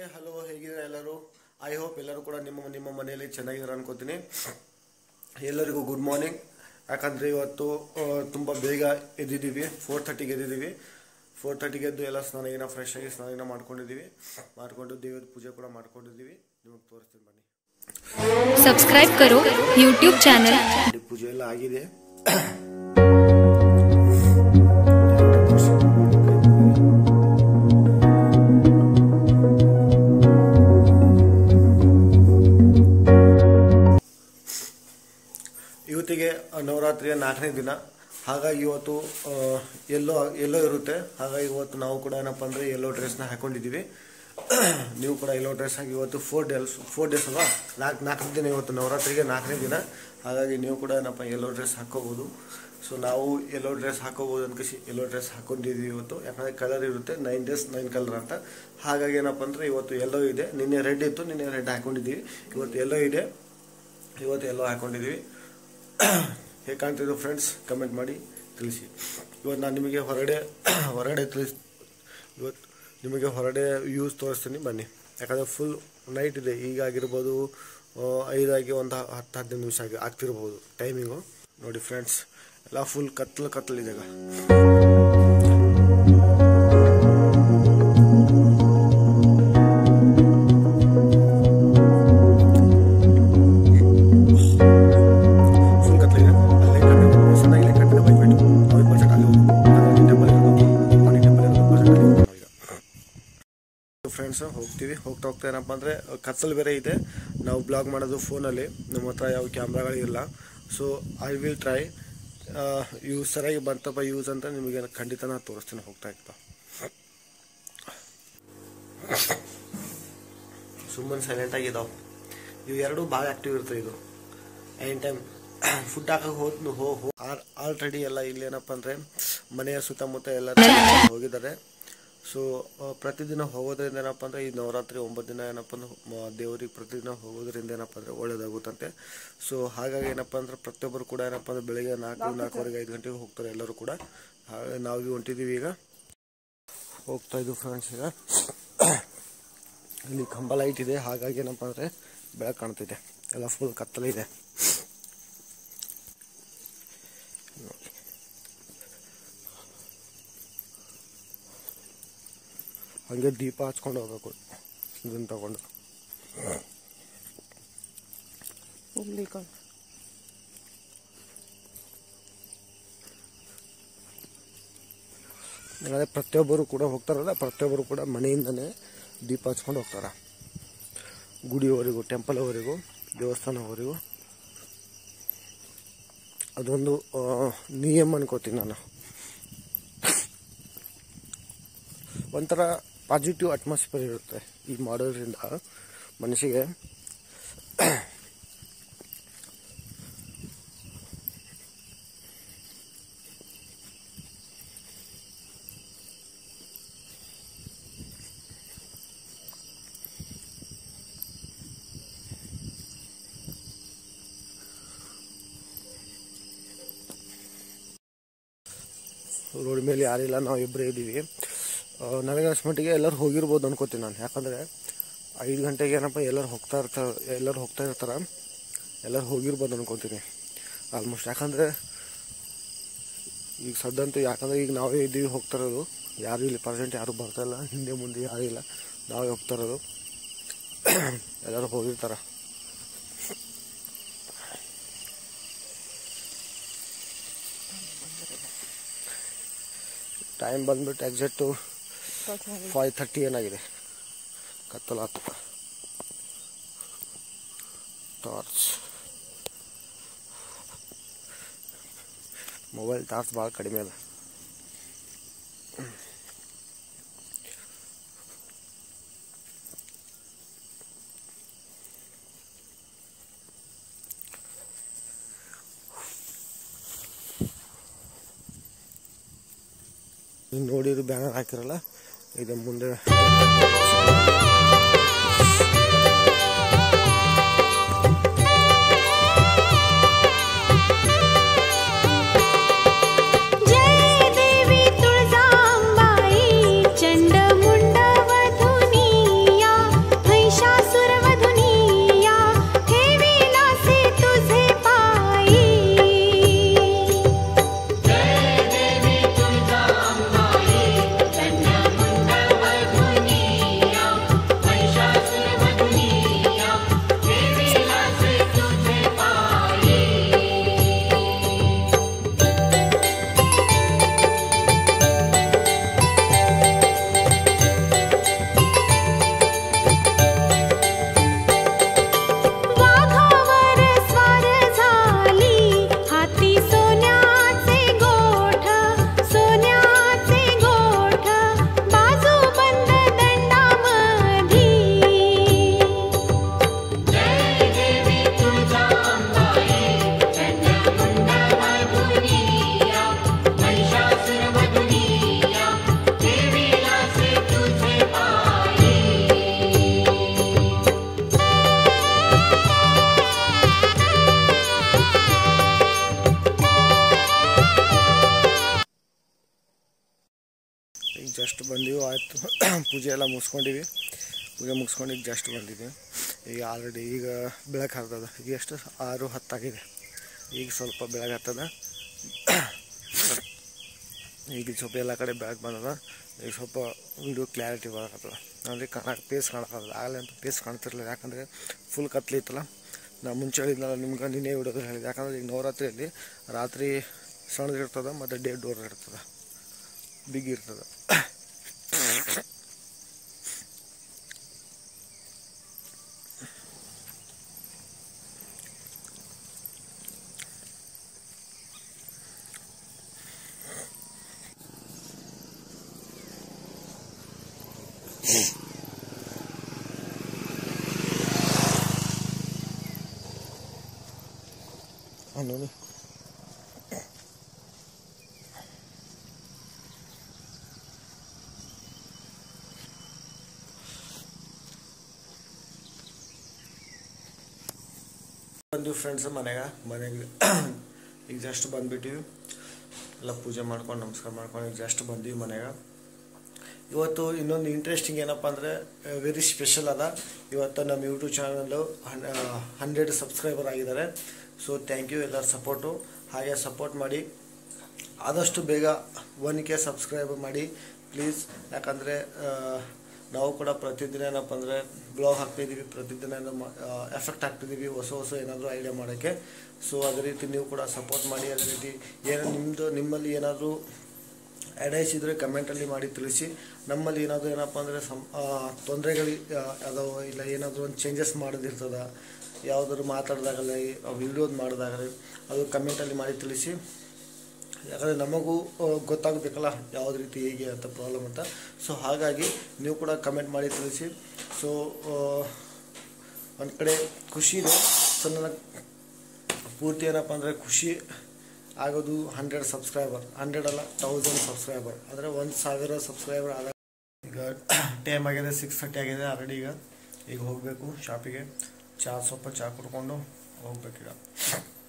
hi hello ಹೇಗಿದ್ದಾರೆ ಎಲ್ಲರೂ I hope ಎಲ್ಲರೂ ಕೂಡ ನಿಮ್ಮ ನಿಮ್ಮ ಮನೆಯಲ್ಲಿ ಚೆನ್ನಾಗಿದ್ದಾರೆ ಅನ್ಕೋತೀನಿ ಎಲ್ಲರಿಗೂ ಗುಡ್ ಮಾರ್ನಿಂಗ್ ಯಾಕಂದರೆ ಇವತ್ತು ಆ, ತುಂಬ ಬೇಗ ಎದ್ದಿದ್ದೀವಿ ಫೋರ್ ಥರ್ಟಿಗೆ ಎದ್ದಿದ್ದೀವಿ ಫೋರ್ ಥರ್ಟಿಗೆ ಎದ್ದು ಎಲ್ಲ ಸ್ನಾನ ಗಿನ ಫ್ರೆಶ್ ಆಗಿ ಸ್ನಾನ ಗಿನ ಮಾಡ್ಕೊಂಡಿದ್ದೀವಿ ಮಾಡ್ಕೊಂಡು ದೇವ್ರ ಪೂಜೆ ಕೂಡ ಮಾಡ್ಕೊಂಡಿದ್ದೀವಿ ನಿಮಗೆ ತೋರಿಸ್ತೀನಿ ಬನ್ನಿ सब्सक्राइब करो यूट्यूब चैनल ಇಲ್ಲಿ ಪೂಜೆ ಎಲ್ಲ ಆಗಿದೆ ಇವತ್ತಿಗೆ ನವರಾತ್ರಿಯ ನಾಲ್ಕನೇ ದಿನ ಹಾಗಾಗಿ ಇವತ್ತು ಆ, ಎಲ್ಲೋ ಎಲ್ಲೋ ಇರುತ್ತೆ ಹಾಗಾಗಿ ಇವತ್ತು ನಾವು ಕೂಡ ಏನಪ್ಪ ಅಂದರೆ ಎಲ್ಲೋ ಡ್ರೆಸ್ನ ಹಾಕೊಂಡಿದ್ದೀವಿ ನೀವು ಕೂಡ ಎಲ್ಲೋ ಡ್ರೆಸ್ ಹಾಕಿ ಇವತ್ತು ಫೋರ್ ಡೇಸ್ ಫೋರ್ ಡೇಸ್ ಅಲ್ವಾ ನಾಲ್ಕು ನಾಲ್ಕನೇ ದಿನ ಇವತ್ತು ನವರಾತ್ರಿಗೆ ನಾಲ್ಕನೇ ದಿನ ಹಾಗಾಗಿ ನೀವು ಕೂಡ ಏನಪ್ಪ ಎಲ್ಲೋ ಡ್ರೆಸ್ ಹಾಕೋಬೋದು ಸೊ ನಾವು ಎಲ್ಲೋ ಡ್ರೆಸ್ ಹಾಕೋಬೋದು ಅನ್ಕಸಿ ಎಲ್ಲೋ ಡ್ರೆಸ್ ಹಾಕೊಂಡಿದ್ದೀವಿ ಇವತ್ತು ಯಾಕಂದರೆ ಕಲರ್ ಇರುತ್ತೆ ನೈನ್ ಡೇಸ್ ನೈನ್ ಕಲರ್ ಅಂತ ಹಾಗಾಗಿ ಏನಪ್ಪ ಅಂದರೆ ಇವತ್ತು ಎಲ್ಲೋ ಇದೆ ನಿನ್ನೆ ರೆಡ್ ಇತ್ತು ನಿನ್ನೆ ರೆಡ್ ಹಾಕೊಂಡಿದ್ದೀವಿ ಇವತ್ತು ಎಲ್ಲೋ ಇದೆ ಇವತ್ತು ಎಲ್ಲೋ ಹಾಕೊಂಡಿದ್ದೀವಿ ಹೇಗೆ ಕಾಣ್ತಿದ್ದು ಫ್ರೆಂಡ್ಸ್ ಕಮೆಂಟ್ ಮಾಡಿ ತಿಳಿಸಿ ಇವತ್ತು ನಾನು ನಿಮಗೆ ಹೊರಗಡೆ ಹೊರಗಡೆ ತಿಳಿಸ್ ಇವತ್ತು ನಿಮಗೆ ಹೊರಗಡೆ ವ್ಯೂಸ್ ತೋರಿಸ್ತೀನಿ ಬನ್ನಿ ಯಾಕಂದರೆ ಫುಲ್ ನೈಟ್ ಇದೆ ಈಗ ಆಗಿರ್ಬೋದು ಆ, ಐದಾಗಿ ಒಂದು ಹತ್ತು ಹದಿನೈದು ನಿಮಿಷ ಆಗಿ ಆಗ್ತಿರ್ಬೋದು ಟೈಮಿಂಗು ನೋಡಿ ಫ್ರೆಂಡ್ಸ್ ಎಲ್ಲ ಫುಲ್ ಕತ್ಲು ಕತ್ಲಿದೆ ಈಗ ಫುಲ್ ಕತ್ಲಿದೆ ಅಲ್ಲೇ ಕಣ್ಣಿಗೆ ಸಣ್ಣಗೆ ಇಲ್ಲೇ ಕಣ್ಣಿಗೆ ಬೈದ್ಬಿಟ್ಟು ಅವ್ರಿಗೆ ಬಜೆಟ್ ಅಲ್ಲಿ ಹೋಗಿ ಟೆಂಪಲ್ ಇರೋದು ಮನೆ ಟೆಂಪಲ್ ಇರೋದು ಬಜೆಟ್ ಅಲ್ಲಿ ಹೋಗಿ ನಾವು ಈಗ ಫ್ರೆಂಡ್ಸ್ ಹೋಗ್ತೀವಿ ಹೋಗ್ತಾ ಹೋಗ್ತಾ ಏನಪ್ಪ ಅಂದರೆ ಕತ್ತಲು ಬೇರೆ ಇದೆ ನಾವು ಬ್ಲಾಗ್ ಮಾಡೋದು ಫೋನಲ್ಲಿ ನಮ್ಮ ಹತ್ರ ಯಾವ ಕ್ಯಾಮ್ರಾಗಳಿಲ್ಲ so I will try use ಸರಿಯಾಗಿ ಬಂತಪ್ಪ ಯೂಸ್ ಅಂತ ನಿಮಗೆ ಖಂಡಿತ ನಾನು ತೋರಿಸ್ತೀನಿ ಹೋಗ್ತಾ ಇರ್ತಾ ಸುಮ್ಮನೆ ಸೈಲೆಂಟ್ ಆಗಿದ್ದಾವೆ ಇವು ಎರಡು ಭಾಳ ಆ್ಯಕ್ಟಿವ್ ಇರ್ತವೆ ಇದು ಎನಿ ಟೈಮ್ ಫುಡ್ ಹಾಕಕ್ಕೆ ಹೋದ್ ಹೋ ಆಲ್ರೆಡಿ ಎಲ್ಲ ಇಲ್ಲಿ ಏನಪ್ಪ ಅಂದರೆ ಮನೆಯ ಸುತ್ತಮುತ್ತ ಎಲ್ಲ ಹೋಗಿದ್ದಾರೆ ಸೊ ಪ್ರತಿದಿನ ಹೋಗೋದ್ರಿಂದ ಏನಪ್ಪ ಅಂದರೆ ಈ ನವರಾತ್ರಿ ಒಂಬತ್ತು ದಿನ ಏನಪ್ಪ ಅಂದ್ರೆ ಮ- ದೇವರಿಗೆ ಪ್ರತಿದಿನ ಹೋಗೋದ್ರಿಂದ ಏನಪ್ಪ ಅಂದರೆ ಒಳ್ಳೇದಾಗುತ್ತಂತೆ ಸೊ ಹಾಗಾಗಿ ಏನಪ್ಪ ಅಂದ್ರೆ ಪ್ರತಿಯೊಬ್ಬರು ಕೂಡ ಏನಪ್ಪ ಅಂದರೆ ಬೆಳಿಗ್ಗೆ ನಾಲ್ಕು ನಾಲ್ಕುವರೆಗೆ ಐದು ಗಂಟೆಗೆ ಹೋಗ್ತಾರೆ ಎಲ್ಲರೂ ಕೂಡ ಹಾಗೆ ನಾವು ಹೊಂಟಿದ್ದೀವಿ ಈಗ ಹೋಗ್ತಾ ಇದ್ದೀವಿ ಫ್ರೆಂಡ್ಸ್ ಈಗ ಇಲ್ಲಿ ಕಂಬ ಲೈಟ್ ಇದೆ ಹಾಗಾಗಿ ಏನಪ್ಪ ಅಂದರೆ ಬೆಳಕು ಕಾಣ್ತಿದೆ ಎಲ್ಲ ಫುಲ್ ಕತ್ತಲಿದೆ ಹಂಗೆ ದೀಪ ಹಚ್ಕೊಂಡು ಹೋಗ್ಬೇಕು ಇದನ್ನ ತಗೊಂಡು ಅದೇ ಪ್ರತಿಯೊಬ್ಬರು ಕೂಡ ಹೋಗ್ತಾರಲ್ಲ ಪ್ರತಿಯೊಬ್ಬರು ಕೂಡ ಮನೆಯಿಂದನೇ ದೀಪ ಹಚ್ಕೊಂಡು ಹೋಗ್ತಾರೆ ಗುಡಿಯವರೆಗೂ ಟೆಂಪಲ್ವರೆಗೂ ದೇವಸ್ಥಾನವರೆಗೂ ಅದೊಂದು ಆ, ನಿಯಮ ಅನ್ಕೋತೀನಿ ನಾನು ಒಂಥರ ಪಾಸಿಟಿವ್ ಅಟ್ಮಾಸ್ಫಿಯರ್ ಇರುತ್ತೆ ಈ ಮಾಡೋದ್ರಿಂದ ಮನಸ್ಸಿಗೆ ರೋಡ್ ಮೇಲೆ ಯಾರಿಲ್ಲ ನಾವು ಇಬ್ಬರೇ ಇದ್ದೀವಿ ಆ, ನನಗೆ ಅಷ್ಟು ಮಟ್ಟಿಗೆ ಎಲ್ಲರೂ ಹೋಗಿರ್ಬೋದು ಅನ್ಕೋತೀನಿ ನಾನು ಯಾಕಂದರೆ ಐದು ಗಂಟೆಗೆ ಏನಪ್ಪ ಎಲ್ಲರೂ ಹೋಗ್ತಾ ಇರ್ತಾರೆ ಎಲ್ಲರೂ ಹೋಗ್ತಾ ಇರ್ತಾರೆ ಎಲ್ಲರೂ ಹೋಗಿರ್ಬೋದು ಅನ್ಕೋತೀನಿ ಆಲ್ಮೋಸ್ಟ್ ಯಾಕಂದರೆ ಈಗ ಸದ್ದಂತೂ ಯಾಕಂದರೆ ಈಗ ನಾವೇ ಇದ್ದೀವಿ ಹೋಗ್ತಾ ಇರೋದು ಯಾರು ಇಲ್ಲಿ ಪ್ರೆಸೆಂಟ್ ಯಾರು ಬರ್ತಾ ಇಲ್ಲ ಹಿಂದೆ ಮುಂದೆ ಯಾರೂ ಇಲ್ಲ ನಾವೇ ಹೋಗ್ತಾ ಇರೋದು ಎಲ್ಲರೂ ಹೋಗಿರ್ತಾರೆ ಟೈಮ್ ಬಂದ್ಬಿಟ್ಟು ಎಕ್ಸಾಕ್ಟು ಫೈವ್ ಥರ್ಟಿ ಏನಾಗಿದೆ ಕತ್ತಲಾತ ಟಾರ್ಚ್ ಮೊಬೈಲ್ ಟಾರ್ಚ್ ಭಾಳ ಕಡಿಮೆ ಅದ ನೀವು ನೋಡಿದ್ರು ಬ್ಯಾನರ್ ಹಾಕಿರಲ್ಲ ಇದೆ ಮುಂದೆ जय देवी तुळजांबाई चंड मुंडवधुनिया ಪೂಜೆ ಎಲ್ಲ ಮುಗಿಸ್ಕೊಂಡಿವಿ ಪೂಜೆ ಮುಗಿಸ್ಕೊಂಡು ಈಗ ಜಸ್ಟ್ ಬಂದಿದ್ದೀವಿ ಈಗ ಆಲ್ರೆಡಿ ಈಗ ಬೆಳಕು ಹತ್ತದ ಈಗ ಎಷ್ಟು ಆರು ಹತ್ತಾಗಿದೆ ಈಗ ಸ್ವಲ್ಪ ಬೆಳಗ್ಗೆ ಹತ್ತದ ಈಗ ಸ್ವಲ್ಪ ಎಲ್ಲ ಕಡೆ ಬೆಳಕು ಬಂದದ ಈಗ ಸ್ವಲ್ಪ ವಿಡಿಯೋ ಕ್ಲಾರಿಟಿ ಬರಕತ್ತದ ಅಂದರೆ ಕಾಣಕ್ಕೆ ಪೇಸ್ ಕಾಣಕತ್ತದ ಆಗಲೇ ಅಂತ ಪೇಸ್ ಕಾಣ್ತಿರ್ಲಿಲ್ಲ ಯಾಕಂದರೆ ಫುಲ್ ಕತ್ಲಿತ್ತಲ್ಲ ನಾ ಮುಂಚೆ ಹೇಳಿದ್ನಲ್ಲ ನಿಮ್ಗೆ ನಿನ್ನೆ ವಿಡಿಯೋದಲ್ಲಿ ಹೇಳಿದೆ ಯಾಕಂದ್ರೆ ಈಗ ನವರಾತ್ರಿಯಲ್ಲಿ ರಾತ್ರಿ ಸಣ್ಣದಿರ್ತದೆ ಮತ್ತು ಡೇ ಡೋರ್ ಇರ್ತದೆ ಬಿಗ್ ಇರ್ತದೆ ಹಾಂ ನೋಡಿ ಬಂದು ಫ್ರೆಂಡ್ಸ್ ಮನೆಗೆ ಮನೆಗೆ ಈಗ ಜಸ್ಟ್ ಬಂದ್ಬಿಟ್ಟಿವಿ ಎಲ್ಲ ಪೂಜೆ ಮಾಡ್ಕೊಂಡು ನಮಸ್ಕಾರ ಮಾಡ್ಕೊಂಡು ಈಗ ಜಸ್ಟ್ ಬಂದೀವಿ ಮನೆಗೆ ಇವತ್ತು ಇನ್ನೊಂದು ಇಂಟ್ರೆಸ್ಟಿಂಗ್ ಏನಪ್ಪ ಅಂದರೆ ವೆರಿ ಸ್ಪೆಷಲ್ ಅದ ಇವತ್ತು ನಮ್ಮ ಯೂಟ್ಯೂಬ್ ಚಾನಲ್ಲು ಹಂಡ್ರೆಡ್ ಸಬ್ಸ್ಕ್ರೈಬರ್ ಆಗಿದ್ದಾರೆ ಸೊ ಥ್ಯಾಂಕ್ ಯು ಎಲ್ಲರ ಸಪೋರ್ಟು ಹಾಗೆ ಸಪೋರ್ಟ್ ಮಾಡಿ ಆದಷ್ಟು ಬೇಗ ಒನ್ ಕೆ ಸಬ್ಸ್ಕ್ರೈಬ್ ಮಾಡಿ ಪ್ಲೀಸ್ ಯಾಕಂದರೆ ನಾವು ಕೂಡ ಪ್ರತಿದಿನ ಏನಪ್ಪ ಅಂದರೆ ಬ್ಲಾಗ್ ಹಾಕ್ತಿದ್ದೀವಿ ಪ್ರತಿದಿನ ಎಫೆಕ್ಟ್ ಹಾಕ್ತಿದ್ದೀವಿ ಹೊಸ ಹೊಸ ಏನಾದರೂ ಐಡಿಯಾ ಮಾಡೋಕ್ಕೆ ಸೊ ಅದೇ ರೀತಿ ನೀವು ಕೂಡ ಸಪೋರ್ಟ್ ಮಾಡಿ ಅದೇ ರೀತಿ ಏನೋ ನಿಮ್ಮದು ನಿಮ್ಮಲ್ಲಿ ಏನಾದರೂ ಅಡ್ವೈಸ್ ಇದ್ದರೆ ಕಮೆಂಟಲ್ಲಿ ಮಾಡಿ ತಿಳಿಸಿ ನಮ್ಮಲ್ಲಿ ಏನಾದರೂ ಏನಪ್ಪ ಅಂದರೆ ಸಂ ತೊಂದರೆಗಳು ಅದಾವ ಇಲ್ಲ ಏನಾದರೂ ಒಂದು ಚೇಂಜಸ್ ಮಾಡೋದಿರ್ತದ ಯಾವುದಾದ್ರು ಮಾತಾಡಿದಾಗಲಿ ವಿಡಿಯೋದು ಮಾಡಿದಾಗಲಿ ಅದು ಕಮೆಂಟಲ್ಲಿ ಮಾಡಿ ತಿಳಿಸಿ ಯಾಕಂದರೆ ನಮಗೂ ಆ, ಗೊತ್ತಾಗಬೇಕಲ್ಲ ಯಾವ್ದು ರೀತಿ ಹೇಗೆ ಅಂತ ಪ್ರಾಬ್ಲಮ್ ಅಂತ ಸೊ ಹಾಗಾಗಿ ನೀವು ಕೂಡ ಕಮೆಂಟ್ ಮಾಡಿ ತಿಳಿಸಿ ಸೊ ಒಂದು ಕಡೆ ಖುಷಿ ಇದೆ ಸೊ ನನಗೆ ಪೂರ್ತಿ ಏನಪ್ಪ ಅಂದರೆ ಖುಷಿ ಆಗೋದು ಹಂಡ್ರೆಡ್ ಸಬ್ಸ್ಕ್ರೈಬರ್ ಹಂಡ್ರೆಡ್ ಅಲ್ಲ ತೌಸಂಡ್ ಸಬ್ಸ್ಕ್ರೈಬರ್ ಅಂದರೆ ಒಂದು ಸಾವಿರ ಸಬ್ಸ್ಕ್ರೈಬರ್ ಆದ ಈಗ ಟೈಮ್ ಆಗಿದೆ ಸಿಕ್ಸ್ ಥರ್ಟಿ ಆಗಿದೆ ಆಲ್ರೆಡಿ ಈಗ ಈಗ ಹೋಗಬೇಕು ಶಾಪಿಗೆ ಚಹಾ ಸ್ವಲ್ಪ ಚಹಾ ಕುಡ್ಕೊಂಡು ಹೋಗ್ಬೇಕೀಗ